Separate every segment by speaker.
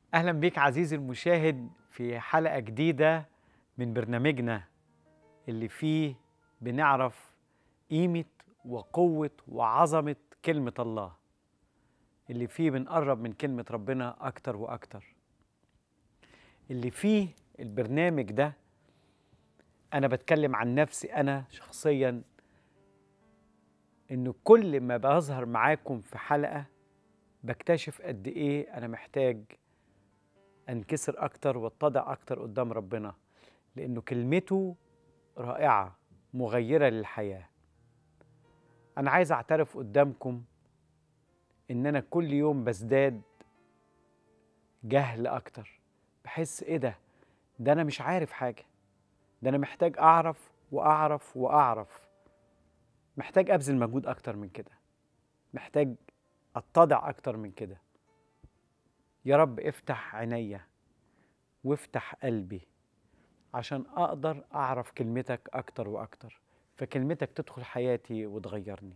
Speaker 1: اهلا بيك عزيزي المشاهد في حلقه جديده من برنامجنا اللي فيه بنعرف قيمه وقوه وعظمه كلمه الله اللي فيه بنقرب من كلمه ربنا اكتر واكتر اللي فيه البرنامج ده انا بتكلم عن نفسي انا شخصيا انه كل ما بظهر معاكم في حلقه بكتشف قد ايه انا محتاج انكسر اكتر واتضع اكتر قدام ربنا لانه كلمته رائعه مغيره للحياه انا عايز اعترف قدامكم ان انا كل يوم بزداد جهل اكتر بحس ايه ده ده انا مش عارف حاجه ده انا محتاج اعرف واعرف واعرف محتاج ابذل مجهود اكتر من كده محتاج اتضع اكتر من كده يا رب افتح عينيا وافتح قلبي عشان اقدر اعرف كلمتك اكتر واكتر فكلمتك تدخل حياتي وتغيرني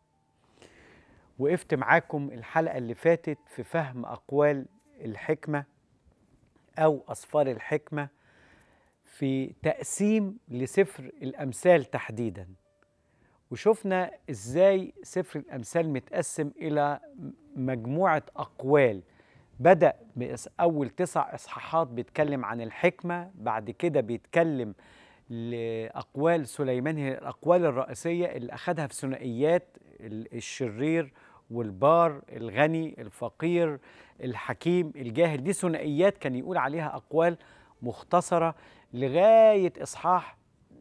Speaker 1: وقفت معاكم الحلقه اللي فاتت في فهم اقوال الحكمه او اسفار الحكمه في تقسيم لسفر الامثال تحديدا وشفنا ازاي سفر الامثال متقسم الى مجموعه اقوال بدا باول تسع اصحاحات بيتكلم عن الحكمه بعد كده بيتكلم لاقوال سليمان هي الاقوال الرئيسيه اللي اخذها في ثنائيات الشرير والبار الغني الفقير الحكيم الجاهل دي ثنائيات كان يقول عليها اقوال مختصره لغايه اصحاح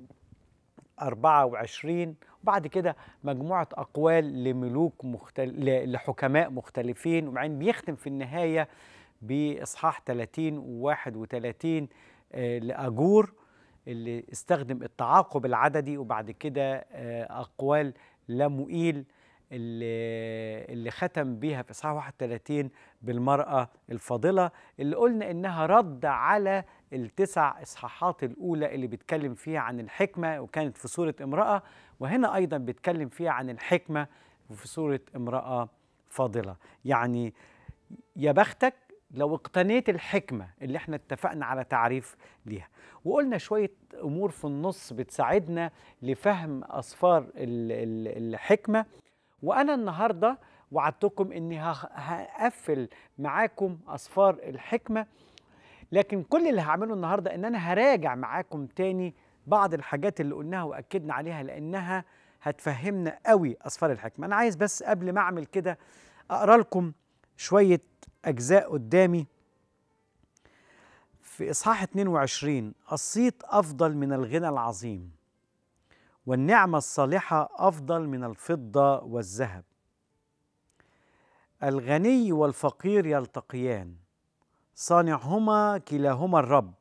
Speaker 1: 24 وبعد كده مجموعة أقوال لملوك مختل... لحكماء مختلفين وبعدين بيختم في النهاية بإصحاح 30 و 31 آه لأجور اللي استخدم التعاقب العددي وبعد كده آه أقوال لموئيل اللي, اللي ختم بيها في إصحاح 31 بالمرأة الفاضلة اللي قلنا إنها رد على التسع إصحاحات الأولى اللي بيتكلم فيها عن الحكمة وكانت في سورة امرأة وهنا أيضا بيتكلم فيها عن الحكمة وفي سورة امرأة فاضلة يعني يا بختك لو اقتنيت الحكمة اللي احنا اتفقنا على تعريف ليها وقلنا شوية أمور في النص بتساعدنا لفهم أصفار الحكمة وأنا النهاردة وعدتكم أني هقفل معاكم أصفار الحكمة لكن كل اللي هعمله النهارده ان انا هراجع معاكم تاني بعض الحاجات اللي قلناها واكدنا عليها لانها هتفهمنا قوي اصفار الحكمه انا عايز بس قبل ما اعمل كده اقرا لكم شويه اجزاء قدامي في اصحاح 22 الصيت افضل من الغنى العظيم والنعمه الصالحه افضل من الفضه والذهب الغني والفقير يلتقيان صانعهما كلاهما الرب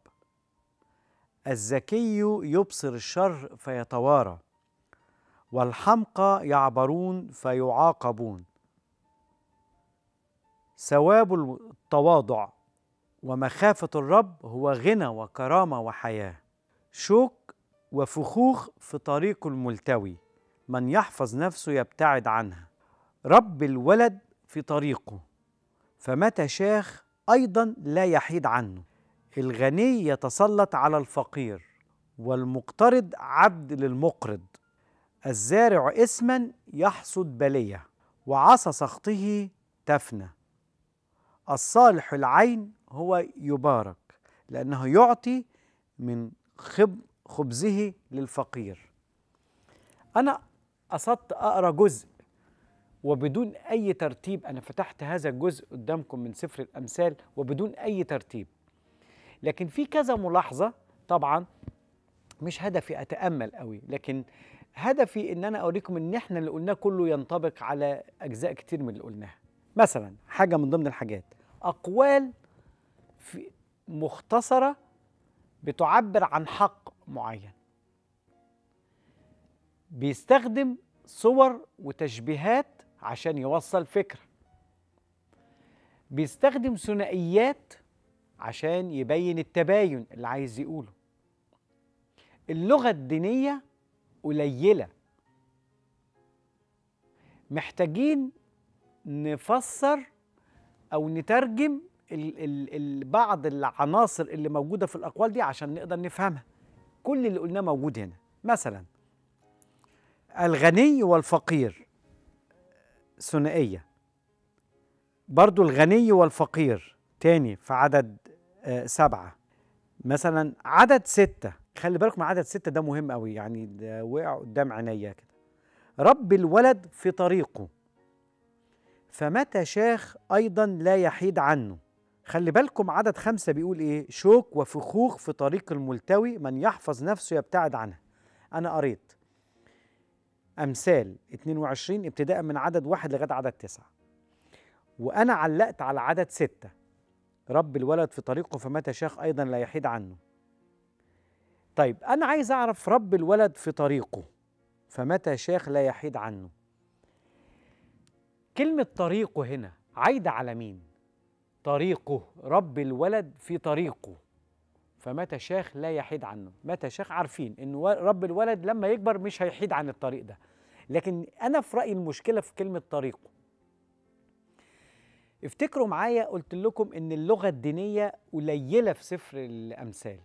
Speaker 1: الذكي يبصر الشر فيتوارى والحمقى يعبرون فيعاقبون ثواب التواضع ومخافة الرب هو غنى وكرامة وحياة شوك وفخوخ في طريق الملتوي من يحفظ نفسه يبتعد عنها رب الولد في طريقه فمتى شاخ ايضا لا يحيد عنه الغني يتسلط على الفقير والمقترض عبد للمقرض الزارع اسما يحصد بليه وعصا سخطه تفنى الصالح العين هو يبارك لانه يعطي من خب خبزه للفقير انا قصدت اقرا جزء وبدون أي ترتيب أنا فتحت هذا الجزء قدامكم من سفر الأمثال وبدون أي ترتيب لكن في كذا ملاحظة طبعا مش هدفي أتأمل قوي لكن هدفي إن أنا أوريكم إن إحنا اللي قلناه كله ينطبق على أجزاء كتير من اللي قلناها مثلا حاجة من ضمن الحاجات أقوال في مختصرة بتعبر عن حق معين بيستخدم صور وتشبيهات عشان يوصل فكرة بيستخدم ثنائيات عشان يبين التباين اللي عايز يقوله اللغة الدينية قليلة محتاجين نفسر أو نترجم ال ال ال بعض العناصر اللي موجوده في الاقوال دي عشان نقدر نفهمها كل اللي قلناه موجود هنا مثلا الغني والفقير ثنائيه برضو الغني والفقير تاني في عدد آه سبعة مثلا عدد ستة خلي بالكم عدد ستة ده مهم قوي يعني ده وقع قدام عينيا كده رب الولد في طريقه فمتى شاخ أيضا لا يحيد عنه خلي بالكم عدد خمسة بيقول إيه شوك وفخوخ في طريق الملتوي من يحفظ نفسه يبتعد عنها أنا قريت أمثال 22 ابتداء من عدد واحد لغاية عدد تسعة وأنا علقت على عدد ستة رب الولد في طريقه فمتى شاخ أيضا لا يحيد عنه طيب أنا عايز أعرف رب الولد في طريقه فمتى شاخ لا يحيد عنه كلمة طريقه هنا عايدة على مين؟ طريقه رب الولد في طريقه فمتى شاخ لا يحيد عنه متى شاخ عارفين ان رب الولد لما يكبر مش هيحيد عن الطريق ده لكن انا في رايي المشكله في كلمه طريقه افتكروا معايا قلت لكم ان اللغه الدينيه قليله في سفر الامثال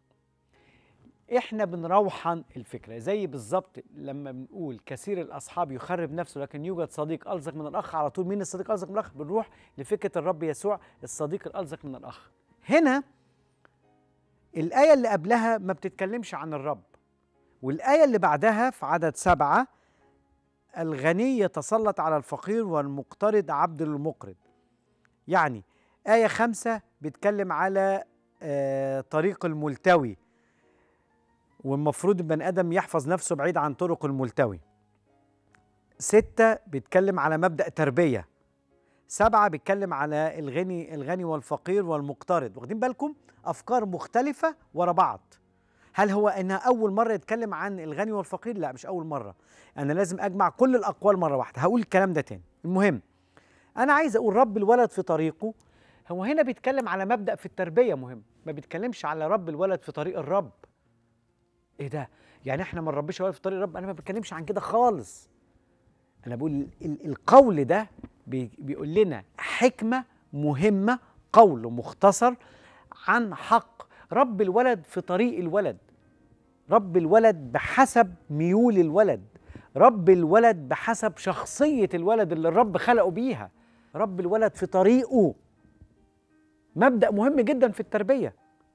Speaker 1: احنا بنروحن الفكره زي بالظبط لما بنقول كثير الاصحاب يخرب نفسه لكن يوجد صديق الزق من الاخ على طول مين الصديق الزق من الاخ بنروح لفكره الرب يسوع الصديق الالزق من الاخ هنا الايه اللي قبلها ما بتتكلمش عن الرب والايه اللي بعدها في عدد سبعة الغني يتسلط على الفقير والمقترض عبد المقرض يعني آية خمسة بيتكلم على آه طريق الملتوي والمفروض البني آدم يحفظ نفسه بعيد عن طرق الملتوي ستة بيتكلم على مبدأ تربية سبعة بيتكلم على الغني الغني والفقير والمقترض واخدين بالكم أفكار مختلفة ورا بعض هل هو انها اول مره يتكلم عن الغني والفقير لا مش اول مره انا لازم اجمع كل الاقوال مره واحده هقول الكلام ده تاني المهم انا عايز اقول رب الولد في طريقه هو هنا بيتكلم على مبدا في التربيه مهم ما بيتكلمش على رب الولد في طريق الرب ايه ده يعني احنا ما نربيش ولد في طريق الرب انا ما بتكلمش عن كده خالص انا بقول القول ده بيقول لنا حكمه مهمه قول مختصر عن حق رب الولد في طريق الولد رب الولد بحسب ميول الولد رب الولد بحسب شخصية الولد اللي الرب خلقه بيها رب الولد في طريقه مبدأ مهم جدا في التربية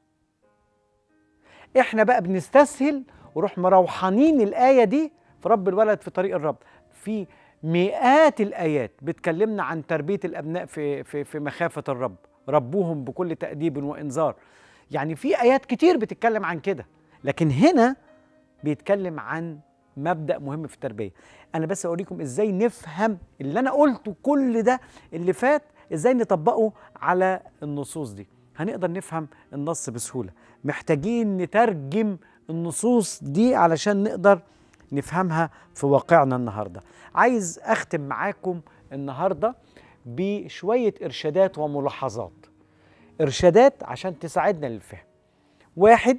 Speaker 1: احنا بقى بنستسهل وروح مروحانين الآية دي في رب الولد في طريق الرب في مئات الآيات بتكلمنا عن تربية الأبناء في, في, في مخافة الرب ربوهم بكل تأديب وإنذار يعني في آيات كتير بتتكلم عن كده لكن هنا بيتكلم عن مبدأ مهم في التربية أنا بس أوريكم إزاي نفهم اللي أنا قلته كل ده اللي فات إزاي نطبقه على النصوص دي هنقدر نفهم النص بسهولة محتاجين نترجم النصوص دي علشان نقدر نفهمها في واقعنا النهاردة عايز أختم معاكم النهاردة بشوية إرشادات وملاحظات إرشادات عشان تساعدنا للفهم واحد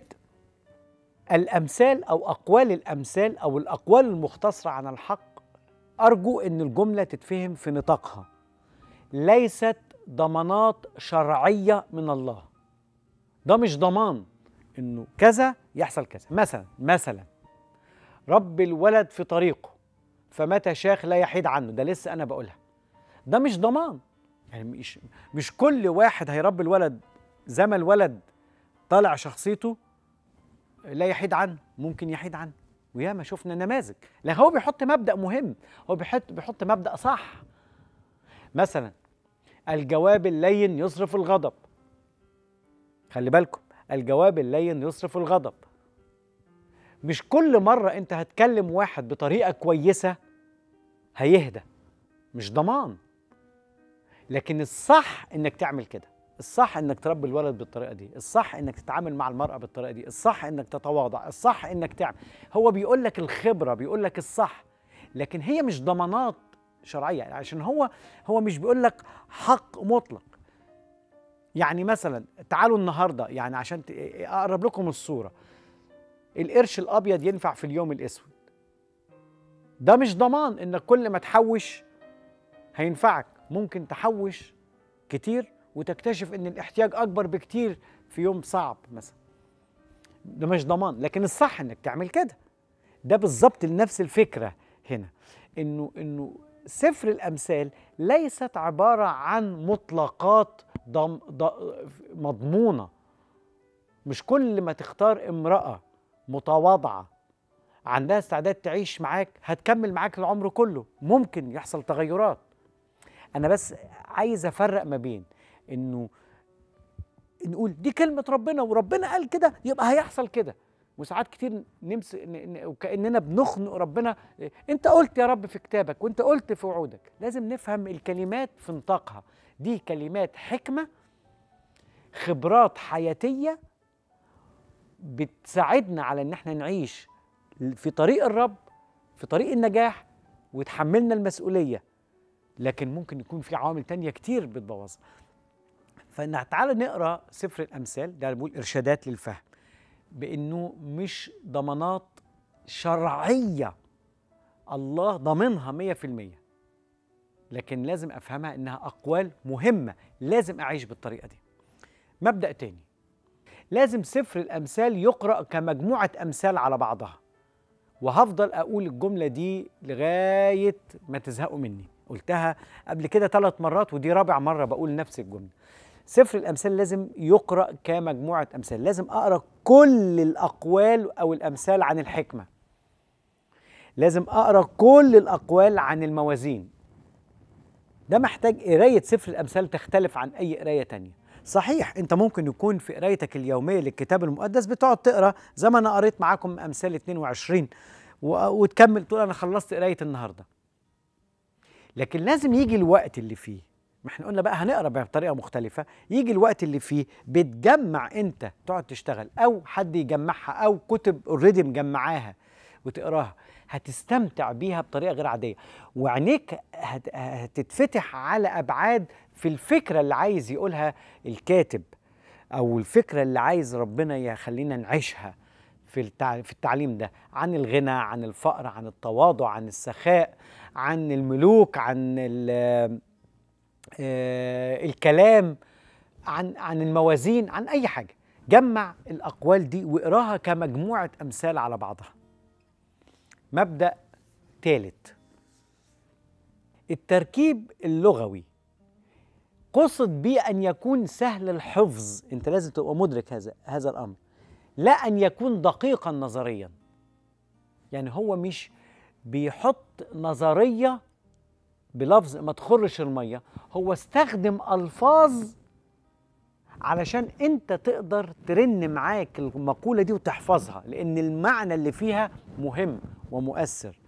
Speaker 1: الأمثال أو أقوال الأمثال أو الأقوال المختصرة عن الحق أرجو أن الجملة تتفهم في نطاقها ليست ضمانات شرعية من الله ده مش ضمان انه كذا يحصل كذا مثلا مثلا رب الولد في طريقه فمتى شاخ لا يحيد عنه ده لسه انا بقولها ده مش ضمان يعني مش مش كل واحد هيربي الولد زي ما الولد طالع شخصيته لا يحيد عنه ممكن يحيد عنه وياما شفنا نماذج لكن هو بيحط مبدا مهم هو بيحط بيحط مبدا صح مثلا الجواب اللين يصرف الغضب خلي بالكم الجواب اللين يصرف الغضب مش كل مرة أنت هتكلم واحد بطريقة كويسة هيهدى مش ضمان لكن الصح انك تعمل كده الصح انك تربي الولد بالطريقه دي الصح انك تتعامل مع المراه بالطريقه دي الصح انك تتواضع الصح انك تعمل هو بيقول لك الخبره بيقول لك الصح لكن هي مش ضمانات شرعيه عشان هو هو مش بيقول لك حق مطلق يعني مثلا تعالوا النهارده يعني عشان اقرب لكم الصوره القرش الابيض ينفع في اليوم الاسود ده مش ضمان انك كل ما تحوش هينفعك ممكن تحوش كتير وتكتشف ان الاحتياج اكبر بكتير في يوم صعب مثلا ده مش ضمان لكن الصح انك تعمل كده ده بالظبط نفس الفكره هنا انه انه سفر الامثال ليست عباره عن مطلقات ضم مضمونه مش كل ما تختار امراه متواضعه عندها استعداد تعيش معاك هتكمل معاك العمر كله ممكن يحصل تغيرات انا بس عايز افرق ما بين انه نقول دي كلمه ربنا وربنا قال كده يبقى هيحصل كده وساعات كتير نمس وكاننا بنخنق ربنا انت قلت يا رب في كتابك وانت قلت في وعودك لازم نفهم الكلمات في نطاقها دي كلمات حكمه خبرات حياتيه بتساعدنا على ان احنا نعيش في طريق الرب في طريق النجاح وتحملنا المسؤوليه لكن ممكن يكون في عوامل تانية كتير بتبوظها فتعالى نقرا سفر الامثال ده بقول ارشادات للفهم بانه مش ضمانات شرعيه الله ضامنها مية في المية لكن لازم افهمها انها اقوال مهمه لازم اعيش بالطريقه دي مبدا تاني لازم سفر الامثال يقرا كمجموعه امثال على بعضها وهفضل اقول الجمله دي لغايه ما تزهقوا مني قلتها قبل كده ثلاث مرات ودي رابع مره بقول نفس الجمله سفر الامثال لازم يقرا كمجموعه امثال لازم اقرا كل الاقوال او الامثال عن الحكمه لازم اقرا كل الاقوال عن الموازين ده محتاج قرايه سفر الامثال تختلف عن اي قرايه تانية صحيح انت ممكن يكون في قرايتك اليوميه للكتاب المقدس بتقعد تقرا زي ما انا قريت معاكم امثال 22 وتكمل تقول انا خلصت قرايه النهارده لكن لازم يجي الوقت اللي فيه ما احنا قلنا بقى هنقرا بطريقه مختلفه يجي الوقت اللي فيه بتجمع انت تقعد تشتغل او حد يجمعها او كتب اوريدي مجمعاها وتقراها هتستمتع بيها بطريقه غير عاديه وعينيك هتتفتح على ابعاد في الفكره اللي عايز يقولها الكاتب او الفكره اللي عايز ربنا يخلينا نعيشها في في التعليم ده عن الغنى عن الفقر عن التواضع عن السخاء عن الملوك عن آه، الكلام عن عن الموازين عن اي حاجه جمع الاقوال دي واقراها كمجموعه امثال على بعضها مبدا ثالث التركيب اللغوي قصد بيه ان يكون سهل الحفظ انت لازم تبقى مدرك هذا هذا الامر لا ان يكون دقيقا نظريا يعني هو مش بيحط نظريه بلفظ ما تخرش الميه هو استخدم الفاظ علشان انت تقدر ترن معاك المقوله دي وتحفظها لان المعنى اللي فيها مهم ومؤثر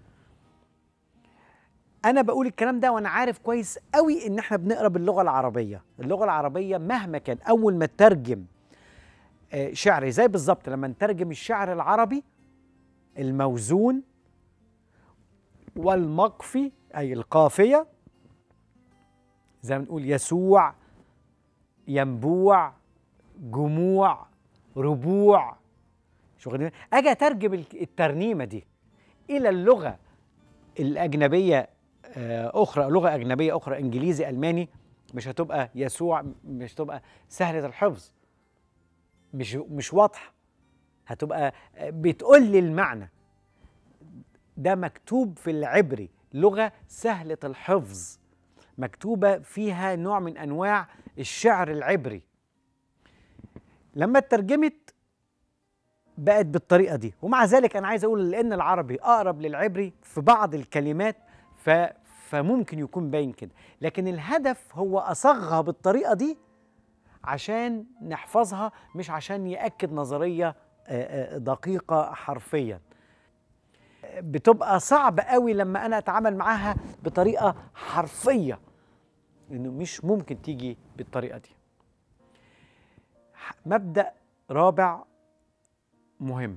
Speaker 1: انا بقول الكلام ده وانا عارف كويس قوي ان احنا بنقرا باللغه العربيه اللغه العربيه مهما كان اول ما ترجم آه، شعري زي بالظبط لما نترجم الشعر العربي الموزون والمقفي أي القافية زي ما نقول يسوع ينبوع جموع ربوع شغل اجي اترجم الترنيمه دي الى اللغه الاجنبيه آه، اخرى لغه اجنبيه اخرى انجليزي الماني مش هتبقى يسوع مش هتبقى سهله الحفظ مش مش واضحه هتبقى آه، بتقول لي المعنى ده مكتوب في العبري لغة سهلة الحفظ مكتوبة فيها نوع من أنواع الشعر العبري لما اترجمت بقت بالطريقة دي ومع ذلك أنا عايز أقول لأن العربي أقرب للعبري في بعض الكلمات ف فممكن يكون باين كده لكن الهدف هو أصغها بالطريقة دي عشان نحفظها مش عشان يأكد نظرية دقيقة حرفيا بتبقى صعب قوي لما انا اتعامل معاها بطريقه حرفيه انه مش ممكن تيجي بالطريقه دي مبدا رابع مهم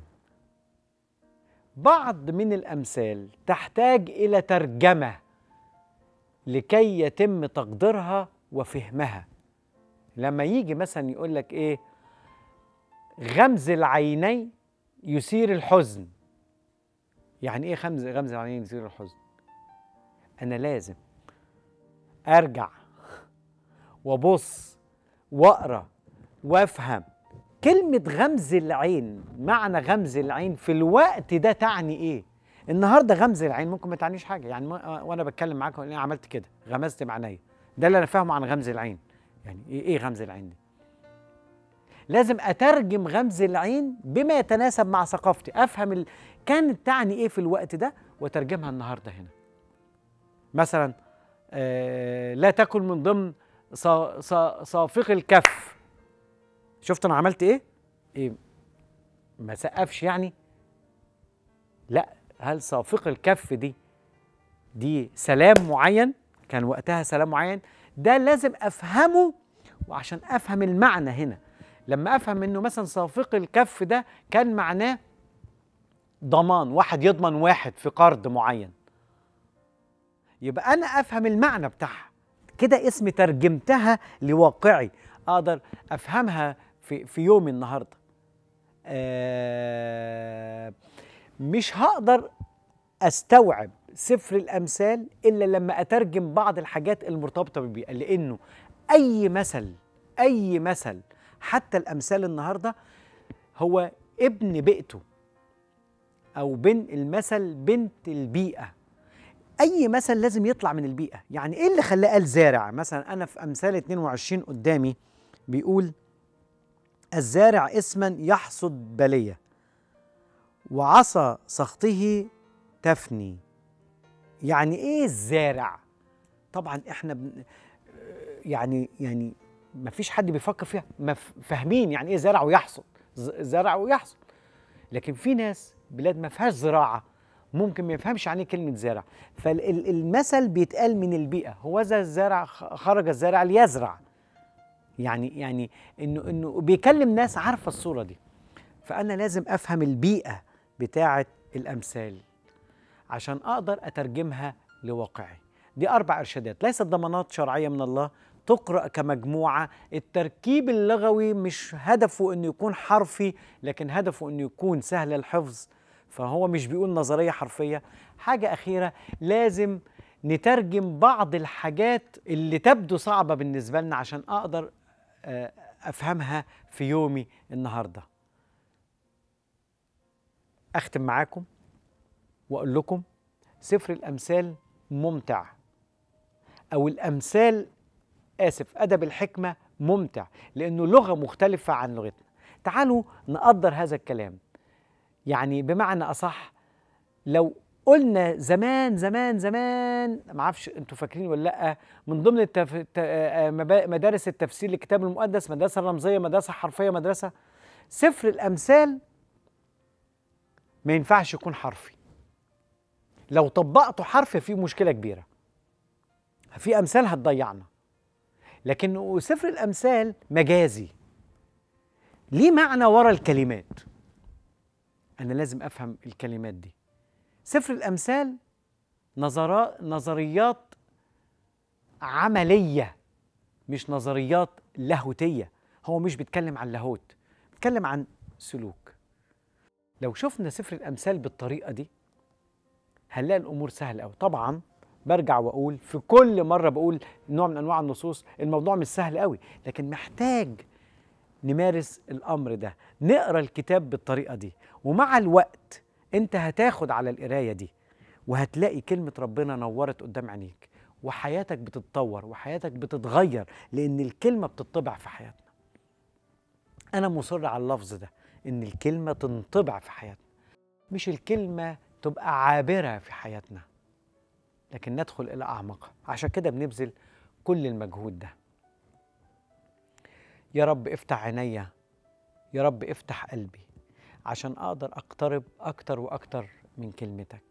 Speaker 1: بعض من الامثال تحتاج الى ترجمه لكي يتم تقديرها وفهمها لما يجي مثلا يقول لك ايه غمز العينين يثير الحزن يعني ايه خمز غمز العينين يثير الحزن انا لازم ارجع وابص واقرا وافهم كلمة غمز العين معنى غمز العين في الوقت ده تعني ايه؟ النهارده غمز العين ممكن ما تعنيش حاجة يعني ما- وانا بتكلم معاك انا عملت كده غمزت معنايا ده اللي انا فاهمه عن غمز العين يعني ايه ايه غمز العين دي؟ لازم اترجم غمز العين بما يتناسب مع ثقافتي افهم ال... كانت تعني ايه في الوقت ده وترجمها النهارده هنا مثلا آه لا تكن من ضمن صا... صا... صافق الكف شفت انا عملت ايه ايه ما سقفش يعني لا هل صافق الكف دي دي سلام معين كان وقتها سلام معين ده لازم افهمه وعشان افهم المعنى هنا لما افهم انه مثلا صافق الكف ده كان معناه ضمان واحد يضمن واحد في قرض معين يبقى انا افهم المعنى بتاعها كده اسم ترجمتها لواقعي اقدر افهمها في في يومي النهارده آه مش هقدر استوعب سفر الامثال الا لما اترجم بعض الحاجات المرتبطه بالبيئه لانه اي مثل اي مثل حتى الامثال النهارده هو ابن بيئته او بن المثل بنت البيئه اي مثل لازم يطلع من البيئه يعني ايه اللي خلاه قال زارع مثلا انا في امثال 22 قدامي بيقول الزارع اسما يحصد بليه وعصا سخطه تفني يعني ايه الزارع طبعا احنا بن... يعني يعني ما فيش حد بيفكر فيها ما ف- فاهمين يعني ايه زرع ويحصد ز- زرع ويحصد لكن في ناس بلاد ما فيهاش زراعه ممكن ما يفهمش يعني ايه كلمه زارع فالمثل بيتقال من البيئه هو ذا الزارع خ- خرج الزارع ليزرع يعني يعني انه انه بيكلم ناس عارفه الصوره دي فانا لازم افهم البيئه بتاعه الامثال عشان اقدر اترجمها لواقعي دي اربع ارشادات ليست ضمانات شرعيه من الله تقرا كمجموعه التركيب اللغوي مش هدفه انه يكون حرفي لكن هدفه انه يكون سهل الحفظ فهو مش بيقول نظريه حرفيه حاجه اخيره لازم نترجم بعض الحاجات اللي تبدو صعبه بالنسبه لنا عشان اقدر آه، افهمها في يومي النهارده اختم معاكم واقول لكم سفر الامثال ممتع او الامثال اسف ادب الحكمه ممتع لانه لغه مختلفه عن لغتنا تعالوا نقدر هذا الكلام يعني بمعنى اصح لو قلنا زمان زمان زمان ما اعرفش انتوا فاكرين ولا لا من ضمن التف... ت- آه، مبا- مدارس التفسير للكتاب المقدس مدرسه رمزيه مدرسه حرفيه مدرسه سفر الامثال ما ينفعش يكون حرفي لو طبقته حرف في مشكله كبيره في امثال هتضيعنا لكن سفر الامثال مجازي ليه معنى ورا الكلمات انا لازم افهم الكلمات دي سفر الامثال نظرا نظريات عمليه مش نظريات لاهوتيه هو مش بيتكلم عن لاهوت بيتكلم عن سلوك لو شفنا سفر الامثال بالطريقه دي هنلاقي الامور سهله قوي طبعا برجع واقول في كل مره بقول نوع من انواع النصوص الموضوع مش سهل قوي لكن محتاج نمارس الامر ده نقرا الكتاب بالطريقه دي ومع الوقت انت هتاخد على القرايه دي وهتلاقي كلمه ربنا نورت قدام عينيك وحياتك بتتطور وحياتك بتتغير لان الكلمه بتطبع في حياتنا انا مصر على اللفظ ده ان الكلمه تنطبع في حياتنا مش الكلمه تبقى عابره في حياتنا لكن ندخل الى اعمقها عشان كده بنبذل كل المجهود ده يا رب افتح عينيا يا رب افتح قلبي عشان اقدر اقترب اكتر واكتر من كلمتك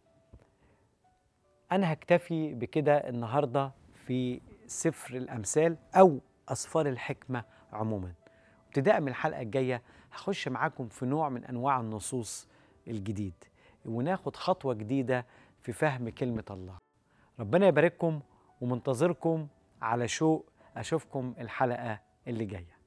Speaker 1: انا هكتفي بكده النهارده في سفر الامثال او اسفار الحكمه عموما ابتداء من الحلقه الجايه هخش معاكم في نوع من انواع النصوص الجديد وناخد خطوه جديده في فهم كلمه الله ربنا يبارككم ومنتظركم على شوق اشوفكم الحلقه اللي جايه